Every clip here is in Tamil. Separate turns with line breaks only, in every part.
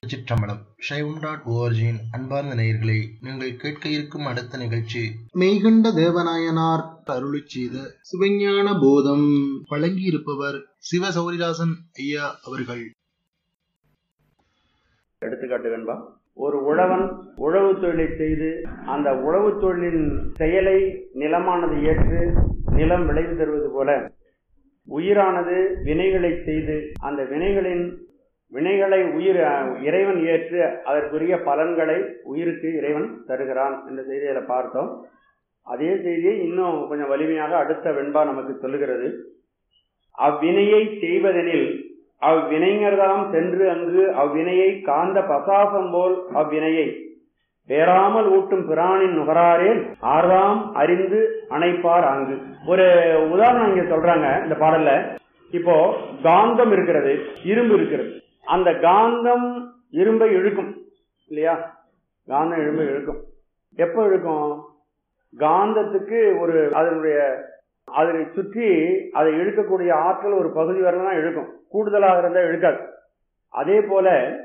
சிற்றம்பலம் சைவம் டாட் ஓஆர்ஜியின் அன்பார்ந்த நேயர்களே நீங்கள் கேட்க இருக்கும் அடுத்த நிகழ்ச்சி மெய்கண்ட தேவநாயனார் அருளிச் செய்த சிவஞான போதம் வழங்கியிருப்பவர் சிவ சௌரிதாசன் ஐயா அவர்கள்
எடுத்துக்காட்டு வெண்பா ஒரு உழவன் உழவு தொழிலை செய்து அந்த உழவு தொழிலின் செயலை நிலமானது ஏற்று நிலம் விளைவு தருவது போல உயிரானது வினைகளை செய்து அந்த வினைகளின் வினைகளை உயிர் இறைவன் ஏற்று அதற்குரிய பலன்களை உயிருக்கு இறைவன் தருகிறான் என்ற செய்தியில பார்த்தோம் அதே செய்தியை இன்னும் கொஞ்சம் வலிமையாக அடுத்த வெண்பா நமக்கு சொல்லுகிறது அவ்வினையை செய்வதெனில் அவ்வினைஞர்தாம் சென்று அங்கு அவ்வினையை காந்த பசாசம் போல் அவ்வினையை பேராமல் ஊட்டும் பிரானின் நுகராரேல் ஆறாம் அறிந்து அணைப்பார் அங்கு ஒரு உதாரணம் இங்க சொல்றாங்க இந்த பாடல்ல இப்போ காந்தம் இருக்கிறது இரும்பு இருக்கிறது அந்த காந்தம் இரும்பை இழுக்கும் இல்லையா காந்தம் இரும்பை இழுக்கும் எப்போ இழுக்கும் காந்தத்துக்கு ஒரு அதனுடைய அதனை சுற்றி அதை இழுக்கக்கூடிய ஆற்றல் ஒரு பகுதி வரலாம் தான் இழுக்கும் கூடுதலாக இருந்தால் இழுக்காது அதே போல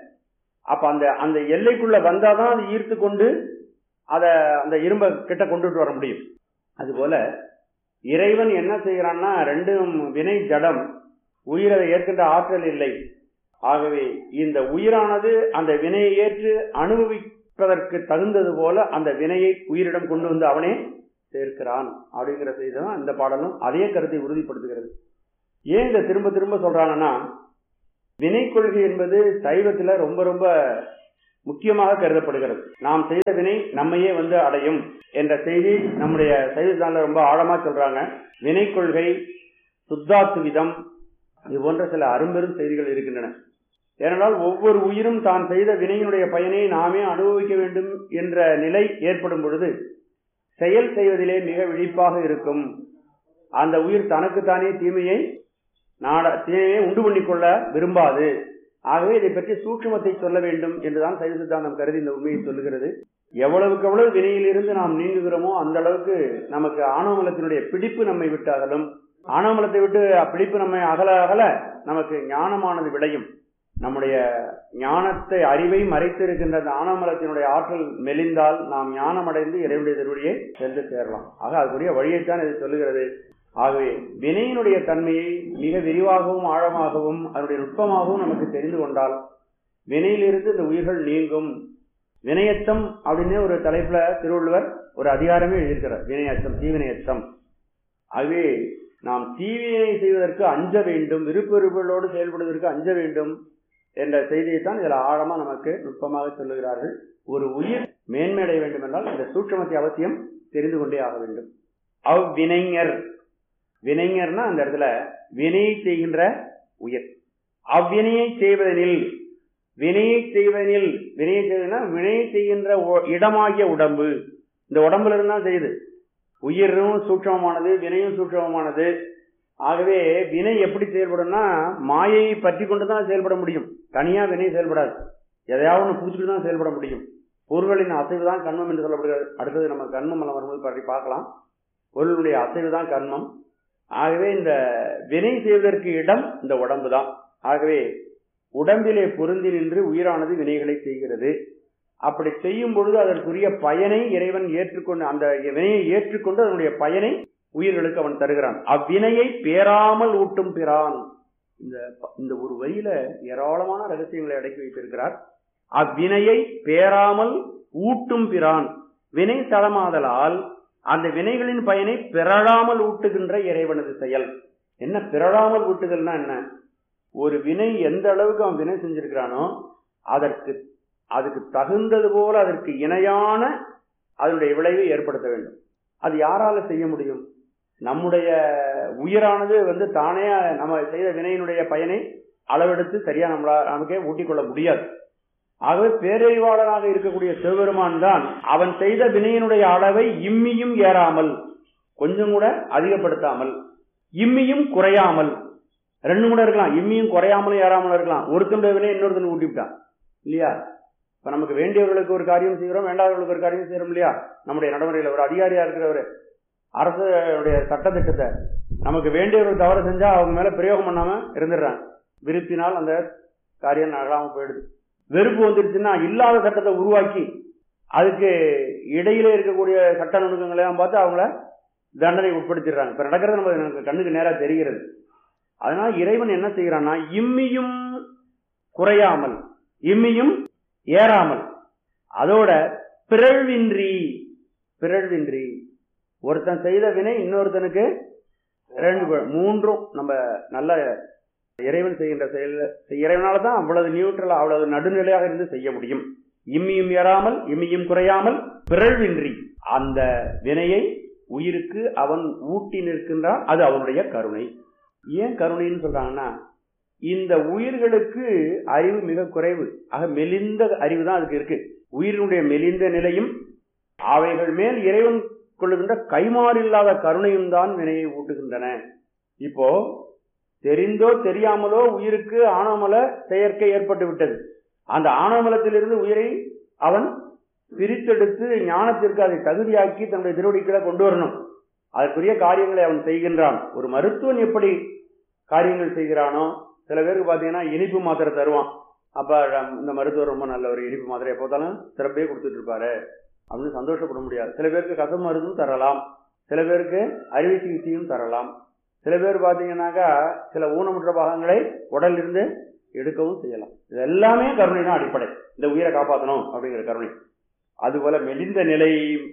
அப்ப அந்த அந்த எல்லைக்குள்ள வந்தாதான் அது ஈர்த்து கொண்டு அதை அந்த இரும்பை கிட்ட கொண்டுட்டு வர முடியும் அதுபோல இறைவன் என்ன செய்கிறான்னா ரெண்டும் வினை ஜடம் உயிரை ஏற்கின்ற ஆற்றல் இல்லை ஆகவே இந்த உயிரானது அந்த வினையை ஏற்று அனுபவிப்பதற்கு தகுந்தது போல அந்த வினையை உயிரிடம் கொண்டு வந்து அவனே சேர்க்கிறான் அப்படிங்கிற செய்தி தான் இந்த பாடலும் அதே கருத்தை உறுதிப்படுத்துகிறது ஏன் இதை திரும்ப திரும்ப சொல்றாங்கன்னா வினை கொள்கை என்பது சைவத்துல ரொம்ப ரொம்ப முக்கியமாக கருதப்படுகிறது நாம் செய்த வினை நம்மையே வந்து அடையும் என்ற செய்தி நம்முடைய சைவத்தான ரொம்ப ஆழமா சொல்றாங்க வினை கொள்கை சுத்தாத்துவிதம் இது போன்ற சில அரும்பெரும் செய்திகள் இருக்கின்றன ஏனென்றால் ஒவ்வொரு உயிரும் தான் செய்த வினையினுடைய பயனை நாமே அனுபவிக்க வேண்டும் என்ற நிலை ஏற்படும் பொழுது செயல் செய்வதிலே மிக விழிப்பாக இருக்கும் அந்த உயிர் தனக்குத்தானே தீமையை நாட தீமையை உண்டு பண்ணிக்கொள்ள விரும்பாது ஆகவே இதை பற்றி சூட்சுமத்தை சொல்ல வேண்டும் என்றுதான் சைவ சித்தாந்தம் கருதி இந்த உண்மையை சொல்லுகிறது எவ்வளவுக்கு எவ்வளவு வினையிலிருந்து நாம் நீங்குகிறோமோ அந்த அளவுக்கு நமக்கு ஆணவமலத்தினுடைய பிடிப்பு நம்மை விட்டு அகலும் ஆணவமலத்தை விட்டு பிடிப்பு நம்மை அகல அகல நமக்கு ஞானமானது விளையும் நம்முடைய ஞானத்தை அறிவை மறைத்திருக்கின்ற அந்த ஆனமலத்தினுடைய ஆற்றல் மெலிந்தால் நாம் ஞானம் அடைந்து இறைவனுடைய திருவடியை சென்று சேரலாம் ஆக அதுக்குரிய வழியைத்தான் இது சொல்லுகிறது ஆகவே வினையினுடைய தன்மையை மிக விரிவாகவும் ஆழமாகவும் அதனுடைய நுட்பமாகவும் நமக்கு தெரிந்து கொண்டால் வினையிலிருந்து இந்த உயிர்கள் நீங்கும் வினையச்சம் அப்படின்னு ஒரு தலைப்புல திருவள்ளுவர் ஒரு அதிகாரமே எழுதியிருக்கிறார் வினையச்சம் தீவினையச்சம் ஆகவே நாம் தீவினை செய்வதற்கு அஞ்ச வேண்டும் விருப்ப விருப்பங்களோடு செயல்படுவதற்கு அஞ்ச வேண்டும் என்ற செய்தியை தான் இதில் ஆழமா நமக்கு நுட்பமாக சொல்லுகிறார்கள் ஒரு உயிர் மேன்மையடைய வேண்டும் என்றால் இந்த சூட்சமத்தை அவசியம் தெரிந்து கொண்டே ஆக வேண்டும் அவ்வினைஞர் வினைஞர்னா அந்த இடத்துல வினையை செய்கின்ற உயிர் அவ்வினையை செய்வதனில் வினையை செய்வதனில் வினையை செய்வதுனா வினையை செய்கின்ற இடமாகிய உடம்பு இந்த உடம்புல இருந்தா செய்யுது உயிரும் சூட்சமமானது வினையும் சூட்சமமானது ஆகவே வினை எப்படி செயல்படும்னா மாயையை பற்றி கொண்டு தான் செயல்பட முடியும் தனியா வினை செயல்படாது எதையாவது ஒன்று பூச்சிட்டு தான் செயல்பட முடியும் பொருள்களின் அசைவு தான் கண்மம் என்று சொல்லப்படுகிறது அடுத்தது நம்ம கண்மம் எல்லாம் வரும்போது பற்றி பார்க்கலாம் பொருளுடைய அசைவு தான் கண்மம் ஆகவே இந்த வினை செய்வதற்கு இடம் இந்த உடம்பு தான் ஆகவே உடம்பிலே பொருந்தி நின்று உயிரானது வினைகளை செய்கிறது அப்படி செய்யும் பொழுது அதற்குரிய பயனை இறைவன் ஏற்றுக்கொண்டு அந்த வினையை ஏற்றுக்கொண்டு அதனுடைய பயனை உயிர்களுக்கு அவன் தருகிறான் அவ்வினையை பேராமல் ஊட்டும் பிறான் இந்த இந்த ஒரு வரியில ஏராளமான ரகசியங்களை அடக்கி வைத்திருக்கிறார் அவ்வினையை பேராமல் ஊட்டும் பிறான் வினை தளமாதலால் அந்த வினைகளின் பயனை பிறழாமல் ஊட்டுகின்ற இறைவனது செயல் என்ன பிறழாமல் ஊட்டுதல்னா என்ன ஒரு வினை எந்த அளவுக்கு அவன் வினை செஞ்சிருக்கிறானோ அதற்கு அதுக்கு தகுந்தது போல அதற்கு இணையான அதனுடைய விளைவை ஏற்படுத்த வேண்டும் அது யாரால செய்ய முடியும் நம்முடைய உயிரானது வந்து தானே நம்ம செய்த வினையினுடைய பயனை அளவெடுத்து சரியா நம்மளா நமக்கே ஊட்டிக்கொள்ள முடியாது ஆகவே பேரறிவாளனாக இருக்கக்கூடிய சிவபெருமான் தான் அவன் செய்த வினையினுடைய அளவை இம்மியும் ஏறாமல் கொஞ்சம் கூட அதிகப்படுத்தாமல் இம்மியும் குறையாமல் ரெண்டு கூட இருக்கலாம் இம்மியும் குறையாமலும் ஏறாமலும் இருக்கலாம் ஒருத்தனுடைய வினை இன்னொருத்தன் ஊட்டிவிட்டான் இல்லையா இப்ப நமக்கு வேண்டியவர்களுக்கு ஒரு காரியம் செய்கிறோம் வேண்டாதவர்களுக்கு ஒரு காரியம் செய்யறோம் இல்லையா நம்முடைய நடைமுறையில் ஒரு அதிகாரியா இருக்கிறவர் அரசுடைய சட்டத்திட்டத்தை நமக்கு வேண்டியவர்கள் தவறு செஞ்சா அவங்க மேல பிரயோகம் பண்ணாம இருந்துடுறாங்க விருப்பினால் அந்த காரியம் நகராம போயிடுது வெறுப்பு வந்துருச்சுன்னா இல்லாத சட்டத்தை உருவாக்கி அதுக்கு இடையில இருக்கக்கூடிய சட்ட நுணுக்கங்களை எல்லாம் பார்த்து அவங்கள தண்டனை உட்படுத்திடுறாங்க இப்ப நடக்கிறது நம்ம நமக்கு கண்ணுக்கு நேரா தெரிகிறது அதனால இறைவன் என்ன செய்யறான்னா இம்மியும் குறையாமல் இம்மியும் ஏறாமல் அதோட பிறழ்வின்றி பிறழ்வின்றி ஒருத்தன் செய்த வினை இன்னொருத்தனுக்கு ரெண்டு ப- மூன்றும் நம்ம நல்ல இறைவன் செய்கின்ற செயல் இறைவனால தான் அவ்வளவு நியூட்ரலா அவ்வளவு நடுநிலையாக இருந்து செய்ய முடியும் இம்மியும் ஏறாமல் இம்மியும் குறையாமல் பிறழ்வின்றி அந்த வினையை உயிருக்கு அவன் ஊட்டி நிற்கின்றான் அது அவனுடைய கருணை ஏன் கருணைன்னு சொல்றாங்கன்னா இந்த உயிர்களுக்கு அறிவு மிக குறைவு ஆக மெலிந்த அறிவு தான் அதுக்கு இருக்கு உயிரினுடைய மெலிந்த நிலையும் அவைகள் மேல் இறைவன் கொள்ளுகின்ற கைமாறில்லாத கருணையும் தான் வினையை ஊட்டுகின்றன இப்போ தெரிந்தோ தெரியாமலோ உயிருக்கு ஆணவமல செயற்கை ஏற்பட்டு விட்டது அந்த ஆணவமலத்திலிருந்து உயிரை அவன் பிரித்தெடுத்து ஞானத்திற்கு அதை தகுதியாக்கி தன்னுடைய திருவடிகளை கொண்டு வரணும் அதற்குரிய காரியங்களை அவன் செய்கின்றான் ஒரு மருத்துவன் எப்படி காரியங்கள் செய்கிறானோ சில பேருக்கு பார்த்தீங்கன்னா இனிப்பு மாத்திரை தருவான் அப்ப ரம்- இந்த மருத்துவர் ரொம்ப நல்ல ஒரு இனிப்பு மாத்திரையை போத்தாலும் சிறப்பே கொடுத்துட்டு இருப்பாரு அப்படின்னு சந்தோஷப்பட முடியாது சில பேருக்கு கச மருந்தும் தரலாம் சில பேருக்கு அறுவை சிகிச்சையும் தரலாம் சில பேர் பார்த்தீங்கன்னாக்கா சில ஊனமுற்ற பாகங்களை உடலில் இருந்து எடுக்கவும் செய்யலாம் இது எல்லாமே கருணை தான் அடிப்படை இந்த உயிரை காப்பாற்றணும் அப்படிங்கிற கருணை அதுபோல மெலிந்த நிலை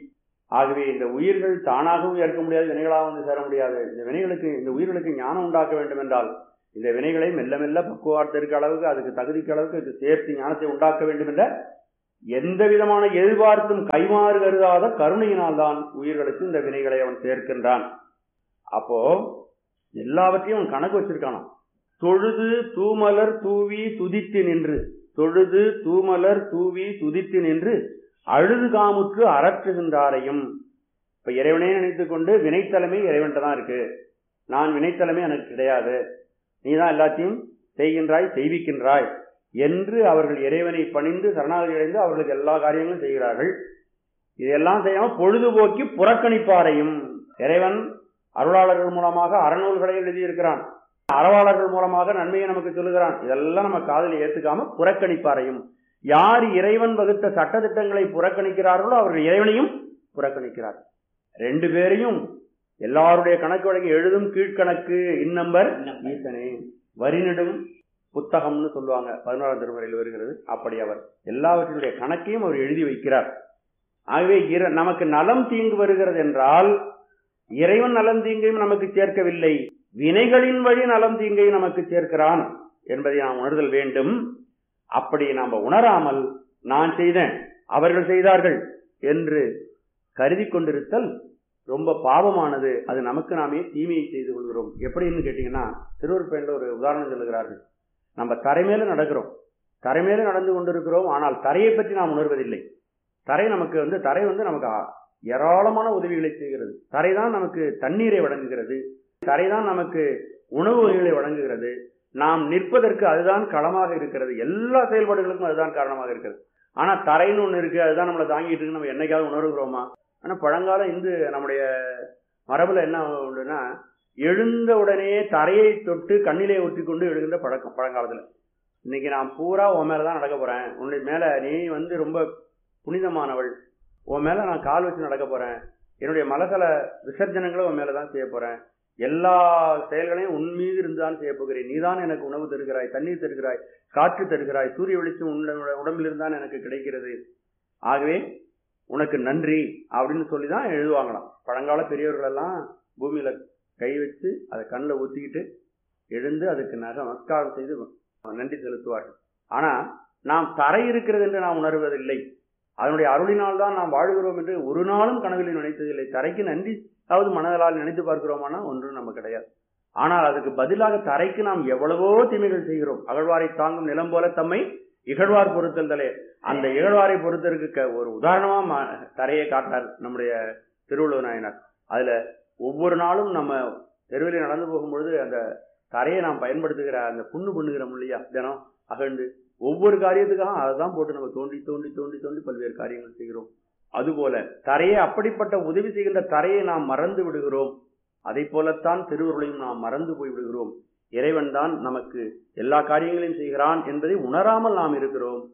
ஆகவே இந்த உயிர்கள் தானாகவும் ஏற்க முடியாது வினைகளாக வந்து சேர முடியாது இந்த வினைகளுக்கு இந்த உயிர்களுக்கு ஞானம் உண்டாக்க வேண்டும் என்றால் இந்த வினைகளை மெல்ல மெல்ல பக்குவார்த்திற்கு அளவுக்கு அதுக்கு தகுதிக்கு அளவுக்கு இது சேர்த்து ஞானத்தை உண்டாக்க வேண்டும் என்ற எந்த விதமான எதிர்பார்த்தும் கைமாறு கருதாத கருணையினால் தான் உயிர்களுக்கு இந்த வினைகளை அவன் சேர்க்கின்றான் அப்போ எல்லாவற்றையும் அவன் கணக்கு வச்சிருக்கானாம் தொழுது தூமலர் தூவி துதித்து நின்று தொழுது தூமலர் தூவி துதித்து நின்று அழுது காமுற்று அரற்றுகின்றாரையும் இப்ப இறைவனே நினைத்துக் கொண்டு வினைத்தலைமை இறைவன்கிட்ட தான் இருக்கு நான் வினைத்தலைமை எனக்கு கிடையாது நீ தான் எல்லாத்தையும் செய்கின்றாய் செய்விக்கின்றாய் என்று அவர்கள் இறைவனை பணிந்து சரணாகதி அடைந்து அவர்களுக்கு எல்லா காரியங்களும் செய்கிறார்கள் இதெல்லாம் செய்யாம பொழுதுபோக்கி புறக்கணிப்பாரையும் இறைவன் அருளாளர்கள் மூலமாக அறநூல்களை எழுதியிருக்கிறான் அறவாளர்கள் மூலமாக நன்மையை நமக்கு சொல்லுகிறான் இதெல்லாம் நம்ம காதலில் ஏத்துக்காம புறக்கணிப்பாரையும் யார் இறைவன் வகுத்த சட்டதிட்டங்களை புறக்கணிக்கிறார்களோ அவர்கள் இறைவனையும் புறக்கணிக்கிறார் ரெண்டு பேரையும் எல்லாருடைய கணக்கு வழங்கி எழுதும் கீழ்கணக்கு இந்நம்பர் ஈசனே வரிநெடும் புத்தகம்னு சொல்லுவாங்க பதினோராம் திருமுறையில் வருகிறது அப்படி அவர் எல்லாவற்றினுடைய கணக்கையும் அவர் எழுதி வைக்கிறார் ஆகவே இர- நமக்கு நலம் தீங்கு வருகிறது என்றால் இறைவன் நலம் தீங்கையும் நமக்கு சேர்க்கவில்லை வினைகளின் வழி நலம் தீங்கை நமக்கு சேர்க்கிறான் என்பதை நாம் உணர்தல் வேண்டும் அப்படி நாம் உணராமல் நான் செய்தேன் அவர்கள் செய்தார்கள் என்று கருதி கொண்டிருத்தல் ரொம்ப பாவமானது அது நமக்கு நாமே தீமையை செய்து கொள்கிறோம் எப்படின்னு கேட்டீங்கன்னா திருவருப்பேண்ட ஒரு உதாரணம் சொல்லுகிறார்கள் நம்ம தரைமேல நடக்கிறோம் தரைமேல நடந்து கொண்டிருக்கிறோம் ஆனால் தரையை பற்றி நாம் உணர்வதில்லை தரை நமக்கு வந்து தரை வந்து நமக்கு ஆ- ஏராளமான உதவிகளை செய்கிறது தரை தான் நமக்கு தண்ணீரை வழங்குகிறது தரை தான் நமக்கு உணவு வகைகளை வழங்குகிறது நாம் நிற்பதற்கு அதுதான் களமாக இருக்கிறது எல்லா செயல்பாடுகளுக்கும் அதுதான் காரணமாக இருக்கிறது ஆனா தரைன்னு ஒண்ணு இருக்கு அதுதான் நம்மளை தாங்கிட்டு இருக்கு நம்ம என்னைக்காவது உணர்கிறோமா ஆனா பழங்கால இந்து நம்முடைய மரபுல என்ன உண்டுன்னா எழுந்த உடனே தரையை தொட்டு கண்ணிலே ஒட்டி கொண்டு எழுகின்ற பழக்கம் பழங்காலத்துல இன்னைக்கு நான் பூரா உன் மேலதான் நடக்க போறேன் உன்னுடைய மேல நீ வந்து ரொம்ப புனிதமானவள் உன் மேல நான் கால் வச்சு நடக்க போறேன் என்னுடைய மலசல விசர்ஜனங்களை உன் மேலதான் செய்ய போறேன் எல்லா செயல்களையும் உன் மீது இருந்துதான் செய்ய போகிறேன் நீதான் எனக்கு உணவு தருகிறாய் தண்ணீர் தருகிறாய் காற்று தருகிறாய் சூரிய வெளிச்சம் உன்னுடைய உடம்பில் இருந்தான் எனக்கு கிடைக்கிறது ஆகவே உனக்கு நன்றி அப்படின்னு சொல்லி தான் எழுதுவாங்களாம் பழங்கால பெரியவர்கள் எல்லாம் பூமியில கை வச்சு அதை கண்ணில் ஊத்திக்கிட்டு எழுந்து அதுக்கு நக நமஸ்காரம் செய்து நன்றி செலுத்துவார்கள் ஆனா நாம் தரை இருக்கிறது என்று நாம் உணர்வதில்லை அதனுடைய அருளினால் தான் நாம் வாழ்கிறோம் என்று ஒரு நாளும் கனவில் நினைத்ததில்லை தரைக்கு நன்றி அதாவது மனதலால் நினைத்து பார்க்கிறோமானா ஒன்றும் நம்ம கிடையாது ஆனால் அதுக்கு பதிலாக தரைக்கு நாம் எவ்வளவோ தீமைகள் செய்கிறோம் அகழ்வாரை தாங்கும் நிலம் போல தம்மை இகழ்வார் பொறுத்தல் தலே அந்த இகழ்வாரை பொறுத்தருக்கு க- ஒரு உதாரணமா ம- தரையை காட்டார் நம்முடைய திருவள்ளுவர் நாயனார் அதுல ஒவ்வொரு நாளும் நம்ம தெருவில் நடந்து போகும்பொழுது அந்த தரையை நாம் பயன்படுத்துகிற அந்த புண்ணு பண்ணுகிறோம் இல்லையா தினம் அகழ்ந்து ஒவ்வொரு காரியத்துக்காக அதை தான் போட்டு நம்ம தோண்டி தோண்டி தோண்டி தோண்டி பல்வேறு காரியங்கள் செய்கிறோம் அதுபோல தரையை அப்படிப்பட்ட உதவி செய்கின்ற தரையை நாம் மறந்து விடுகிறோம் அதை போலத்தான் திருவருளையும் நாம் மறந்து போய் விடுகிறோம் இறைவன் தான் நமக்கு எல்லா காரியங்களையும் செய்கிறான் என்பதை உணராமல் நாம் இருக்கிறோம்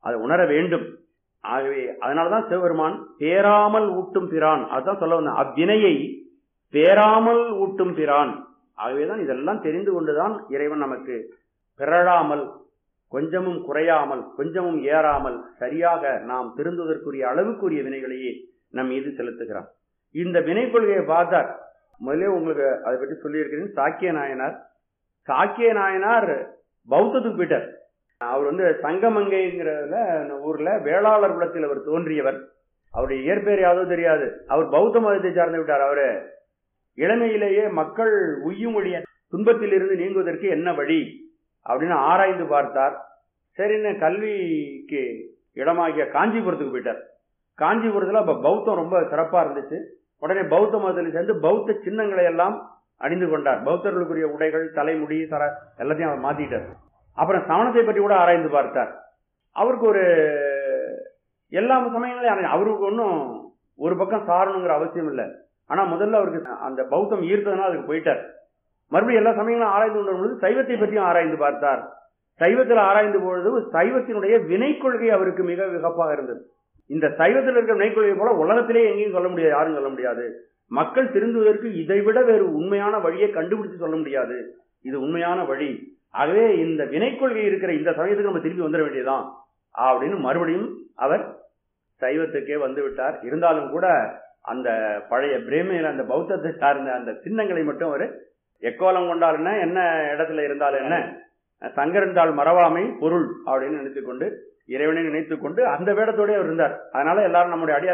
அதை உணர வேண்டும் ஆகவே அதனாலதான் சிவபெருமான் பேராமல் ஊட்டும் பிரான் அதுதான் சொல்ல வந்தேன் அவ்வினையை பேராமல் ஊட்டும் பிரான் ஆகவேதான் இதெல்லாம் தெரிந்து கொண்டுதான் இறைவன் நமக்கு பிறழாமல் கொஞ்சமும் குறையாமல் கொஞ்சமும் ஏறாமல் சரியாக நாம் திருந்துவதற்குரிய அளவுக்குரிய வினைகளையே நம் மீது செலுத்துகிறான் இந்த வினை கொள்கையை பார்த்தார் முதலே உங்களுக்கு அதை பற்றி சொல்லியிருக்கிறேன் சாக்கிய நாயனார் சாக்கிய நாயனார் பௌத்தத்துக்கு போயிட்டார் அவர் வந்து சங்கமங்கைங்கிறதுல ஊர்ல வேளாளர் குலத்தில் அவர் தோன்றியவர் அவருடைய இயற்பெயர் யாவது தெரியாது அவர் பௌத்த மதத்தை சார்ந்து விட்டார் அவரு இளமையிலேயே மக்கள் உய்யும் ஒழிய துன்பத்தில் இருந்து நீங்குவதற்கு என்ன வழி அப்படின்னு ஆராய்ந்து பார்த்தார் சரின்னு கல்விக்கு இடமாகிய காஞ்சிபுரத்துக்கு போயிட்டார் காஞ்சிபுரத்துல அப்ப பௌத்தம் ரொம்ப சிறப்பா இருந்துச்சு உடனே பௌத்த மதத்தில் சேர்ந்து பௌத்த சின்னங்களை எல்லாம் அணிந்து கொண்டார் பௌத்தர்களுக்குரிய உடைகள் தலைமுடி சர எல்லாத்தையும் அவர் மாத்திட்டார் அப்புறம் சமணத்தை பற்றி கூட ஆராய்ந்து பார்த்தார் அவருக்கு ஒரு எல்லா சமயங்களையும் அவருக்கு ஒன்றும் ஒரு பக்கம் சாரணுங்கிற அவசியம் இல்லை ஆனா முதல்ல அவருக்கு அந்த பௌத்தம் ஈர்த்ததுனால அதுக்கு போயிட்டார் மறுபடியும் எல்லா சமயங்களும் ஆராய்ந்து கொண்டு வரும்பொழுது சைவத்தை பற்றியும் ஆராய்ந்து பார்த்தார் சைவத்தில் ஆராய்ந்து பொழுது சைவத்தினுடைய வினை கொள்கை அவருக்கு மிக விகப்பாக இருந்தது இந்த சைவத்தில் இருக்கிற வினை கொள்கை போல உலகத்திலே எங்கேயும் சொல்ல முடியாது யாரும் சொல்ல முடியாது மக்கள் திருந்துவதற்கு இதைவிட வேறு உண்மையான வழியை கண்டுபிடிச்சு சொல்ல முடியாது இது உண்மையான வழி ஆகவே இந்த வினை கொள்கை இருக்கிற இந்த சமயத்துக்கு நம்ம திரும்பி வந்துட வேண்டியதுதான் அப்படின்னு மறுபடியும் அவர் சைவத்துக்கே வந்து விட்டார் இருந்தாலும் கூட அந்த பழைய பிரேமையில அந்த பௌத்தத்தை சார்ந்த அந்த சின்னங்களை மட்டும் அவர் எக்கோலம் கொண்டால் என்ன என்ன இடத்துல இருந்தாலும் என்ன சங்கரந்தாள் மறவாமை பொருள் அப்படின்னு நினைத்துக் கொண்டு இறைவனை நினைத்துக் கொண்டு அந்த வேடத்தோடய அவர் இருந்தார் அதனால எல்லாரும் நம்முடைய அடியார்